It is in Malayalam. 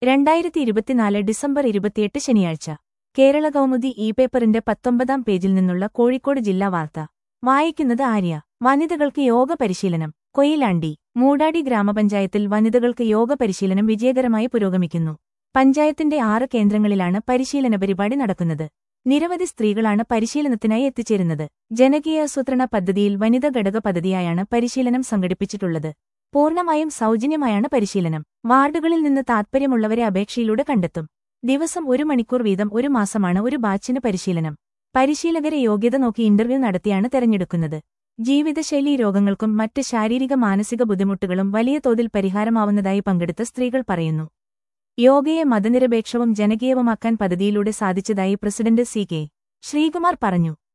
രണ്ടായിരത്തി ഇരുപത്തിനാല് ഡിസംബർ ഇരുപത്തിയെട്ട് ശനിയാഴ്ച കേരള കൗമുദി ഇ പേപ്പറിന്റെ പത്തൊമ്പതാം പേജിൽ നിന്നുള്ള കോഴിക്കോട് ജില്ലാ വാർത്ത വായിക്കുന്നത് ആര്യ വനിതകൾക്ക് യോഗ പരിശീലനം കൊയിലാണ്ടി മൂടാടി ഗ്രാമപഞ്ചായത്തിൽ വനിതകൾക്ക് യോഗ പരിശീലനം വിജയകരമായി പുരോഗമിക്കുന്നു പഞ്ചായത്തിന്റെ ആറ് കേന്ദ്രങ്ങളിലാണ് പരിശീലന പരിപാടി നടക്കുന്നത് നിരവധി സ്ത്രീകളാണ് പരിശീലനത്തിനായി എത്തിച്ചേരുന്നത് ജനകീയാസൂത്രണ പദ്ധതിയിൽ വനിതാ ഘടക പദ്ധതിയായാണ് പരിശീലനം സംഘടിപ്പിച്ചിട്ടുള്ളത് പൂർണ്ണമായും സൗജന്യമായാണ് പരിശീലനം വാർഡുകളിൽ നിന്ന് താത്പര്യമുള്ളവരെ അപേക്ഷയിലൂടെ കണ്ടെത്തും ദിവസം ഒരു മണിക്കൂർ വീതം ഒരു മാസമാണ് ഒരു ബാച്ചിന് പരിശീലനം പരിശീലകരെ യോഗ്യത നോക്കി ഇന്റർവ്യൂ നടത്തിയാണ് തെരഞ്ഞെടുക്കുന്നത് ജീവിതശൈലീ രോഗങ്ങൾക്കും മറ്റ് ശാരീരിക മാനസിക ബുദ്ധിമുട്ടുകളും വലിയ തോതിൽ പരിഹാരമാവുന്നതായി പങ്കെടുത്ത സ്ത്രീകൾ പറയുന്നു യോഗയെ മതനിരപേക്ഷവും ജനകീയവുമാക്കാൻ പദ്ധതിയിലൂടെ സാധിച്ചതായി പ്രസിഡന്റ് സി കെ ശ്രീകുമാർ പറഞ്ഞു